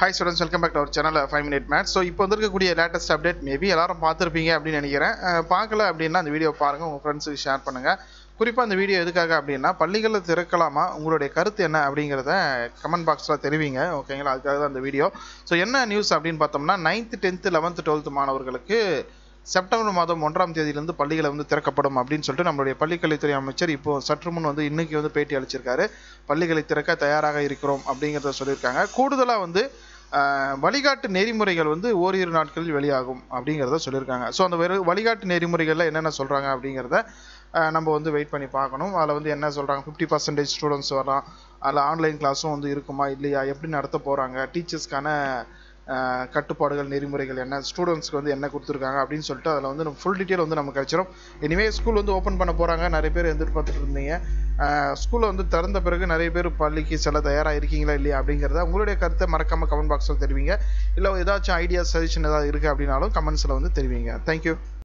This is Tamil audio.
hi students welcome back to our channel five minute match so இப்போ வந்திருக்கக்கூடிய லேட்டஸ்ட் அப்டேட் மேபி எல்லாரும் பார்த்துருப்பீங்க அப்படின்னு நினைக்கிறேன் அஹ் பார்க்கல அப்படின்னா அந்த வீடியோ பாருங்கள் உங்கள் ஃப்ரெண்ட்ஸுக்கு ஷேர் பண்ணுங்கள் குறிப்பாக அந்த வீடியோ எதுக்காக அப்படின்னா பள்ளிகளில் திறக்கலாமா உங்களுடைய கருத்து என்ன அப்படிங்கிறத கமெண்ட் பாக்ஸில் தெரிவிங்க ஓகேங்களா அதுக்காக தான் அந்த வீடியோ ஸோ என்ன நியூஸ் அப்படின்னு பார்த்தோம்னா நைன்த்து டென்த்து லெவன்த்து டுவெல்த்து மாணவர்களுக்கு செப்டம்பர் மாதம் ஒன்றாம் தேதியிலிருந்து பள்ளிகளை வந்து திறக்கப்படும் அப்படின்னு சொல்லிட்டு நம்மளுடைய பள்ளிக்கல்வித்துறை அமைச்சர் இப்போ சற்று முன் வந்து இன்னைக்கு வந்து பேட்டி அளிச்சிருக்காரு பள்ளிகளை திறக்க தயாராக இருக்கிறோம் அப்படிங்கிறத சொல்லியிருக்காங்க கூடுதலாக வந்து ஆஹ், வழிகாட்டு நெறிமுறைகள் வந்து ஓரிரு நாட்களில் வெளியாகும் அப்படிங்கிறத சொல்லியிருக்காங்க ஸோ அந்த வெறு வழிகாட்டு நெறிமுறைகளில் என்னென்ன சொல்கிறாங்க அப்படிங்கிறத ஆஹ், நம்ம வந்து வெயிட் பண்ணி பார்க்கணும் அதில் வந்து என்ன சொல்கிறாங்க ஃபிஃப்டி பர்சன்டேஜ் ஸ்டூடெண்ட்ஸ் வரலாம் அதில் ஆன்லைன் கிளாஸும் வந்து இருக்குமா இல்லையா எப்படி நடத்த போகிறாங்க டீச்சர்ஸ்க்கான ஆஹ் கட்டுப்பாடுகள் நெறிமுறைகள் என்ன ஸ்டூடெண்ட்ஸ்க்கு வந்து என்ன கொடுத்துருக்காங்க அப்படின்னு சொல்லிட்டு அதில் வந்து நம்ம ஃபுல் டீட்டெயில் வந்து நமக்கு கிடைச்சிரும் இனிமே ஸ்கூல் வந்து ஓப்பன் பண்ண போகிறாங்க நிறைய பேர் எதிர்பார்த்துட்டு இருந்தீங்க ஸ்கூலை வந்து திறந்த பிறகு நிறைய பேர் பள்ளிக்கு செல்ல தயாராக இருக்கீங்களா இல்லையா அப்படிங்கிறத உங்களுடைய கருத்தை மறக்காமல் கமெண்ட் பாக்ஸில் தெரிவிங்க இல்லை ஏதாச்சும் ஐடியா சஜஷன் ஏதாவது இருக்குது அப்படின்னாலும் கமெண்ட்ஸில் வந்து தெரிவிங்க தேங்க்யூ